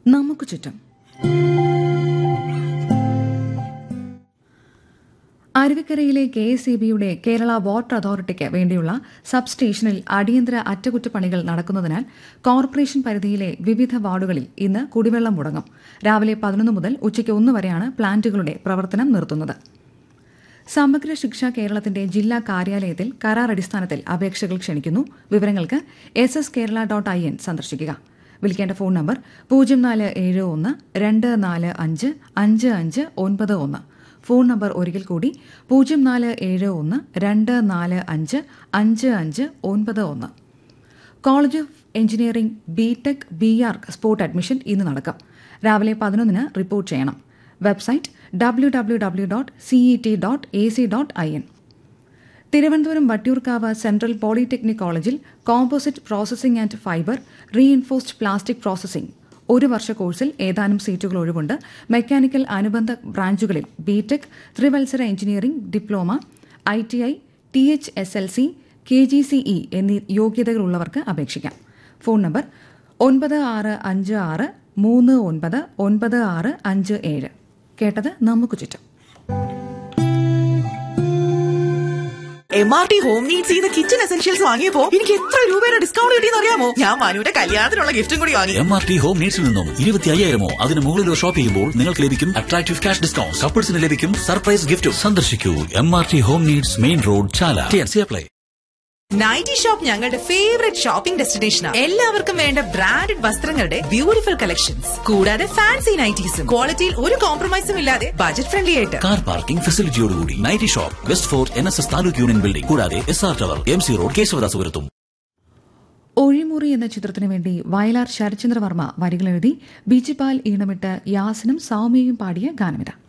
നമുക്ക് ചുറ്റും അരുവിക്കരയിലെ K S E ബിയുടെ കേരള വാട്ടർ അതോറിറ്റിക്ക് വേണ്ടിയുള്ള സബ് സ്റ്റേഷനിൽ അടിയന്തര അറ്റകുറ്റപ്പണികൾ നടക്കുന്നതിനാൽ കോർപ്പറേഷൻ പരിധിയിലെ വിവിധ വാർഡുകളിൽ ഇന്ന് കുടിവെള്ളം മുടങ്ങും രാവിലെ പതിനൊന്ന് മുതൽ ഉച്ചയ്ക്ക് ഒന്ന് വരെയാണ് പ്ലാന്റുകളുടെ പ്രവർത്തനം നിർത്തുന്നത് സമഗ്ര ശിക്ഷ കേരളത്തിന്റെ ജില്ലാ കാര്യാലയത്തിൽ കരാർ അടിസ്ഥാനത്തിൽ അപേക്ഷകൾ ക്ഷണിക്കുന്നു വിവരങ്ങൾക്ക് S S Kerala dot I N സന്ദർശിക്കുക വിളിക്കേണ്ട ഫോൺ നമ്പർ പൂജ്യം നാല് ഏഴ് ഒന്ന് രണ്ട് നാല് അഞ്ച് അഞ്ച് അഞ്ച് ഒൻപത് ഒന്ന് ഫോൺ നമ്പർ ഒരിക്കൽ കൂടി പൂജ്യം നാല് ഏഴ് ഒന്ന് രണ്ട് നാല് അഞ്ച് അഞ്ച് അഞ്ച് ഒൻപത് ഒന്ന് college of engineering B tech B R spot admission ഇന്ന് നടക്കും രാവിലെ പതിനൊന്നിന് റിപ്പോർട്ട് ചെയ്യണം website W W W dot C E T dot A C dot I N Thiruvananthapuram Vattiyoorkavu central polytechnic കോളേജിൽ composite processing and fibre reinforced plastic processing ഒരു വർഷ കോഴ്സിൽ ഏതാനും സീറ്റുകൾ ഒഴിവുണ്ട് മെക്കാനിക്കൽ അനുബന്ധ ബ്രാഞ്ചുകളിൽ ബിടെക് ത്രിവത്സര engineering diploma I T I T H S L C K G C E എന്നീ യോഗ്യതകളുള്ളവർക്ക് അപേക്ഷിക്കാം ഫോൺ നമ്പർ ഒൻപത് ആറ് അഞ്ച് ആറ് മൂന്ന് ഒൻപത് ഒൻപത് ആറ് അഞ്ച് ഏഴ് കേട്ടത് നമുക്ക് ചുറ്റും M R T home needs ചെയ്ത കിച്ചൺ എസെൻഷ്യൽസ് വാങ്ങിയപ്പോ എനിക്ക് എത്ര രൂപയുടെ ഡിസ്കൗണ്ട് കിട്ടിയെന്ന് അറിയാമോ ഞാൻ മനുവിന്റെ കല്യാണത്തിനുള്ള ഗിഫ്റ്റും കൂടി വാങ്ങി എം ആർ ടി ഹോം നീഡ്സിൽ നിന്നും ഇരുപത്തി അയ്യായിരമോ അതിന് മുകളിലോ ഷോപ്പ് ചെയ്യുമ്പോൾ നിങ്ങൾക്ക് ലഭിക്കും അട്രാക്റ്റീവ് ക്യാഷ് ഡിസ്കൗണ്ട് കപ്പിൾസിന് ലഭിക്കും സർപ്രൈസ് ഗിഫ്റ്റും സന്ദർശിക്കൂ M R T home needs main road Chala T N C apply nighty shop ഞങ്ങളുടെ ഫേവറേറ്റ് ഷോപ്പിംഗ് ഡെസ്റ്റിനേഷനാണ് എല്ലാവർക്കും വേണ്ട ബ്രാൻഡഡ് വസ്ത്രങ്ങളുടെ ബ്യൂട്ടിഫുൾ കളക്ഷൻസ് കൂടാതെ ഫാൻസി നൈറ്റീസും ക്വാളിറ്റിയിൽ ഒരു കോംപ്രമൈസും ഇല്ലാതെ ബജറ്റ് ഫ്രണ്ട്ലി ആയിട്ട് കാർ പാർക്കിംഗ് ഫെസിലിറ്റിയോടുകൂടി nighty shop West Fort N S S taluk union building കൂടാതെ S R tower M C road കേശവദാസുപുരത്തും ഒഴിമുറി എന്ന ചിത്രത്തിനു വേണ്ടി വയലാർ ശരചന്ദ്രവർമ്മ വരികളെഴുതി ബീച്ചിപ്പാൽ ഈണമിട്ട് യാസിനും സൗമ്യയും പാടിയ ഗാനമിത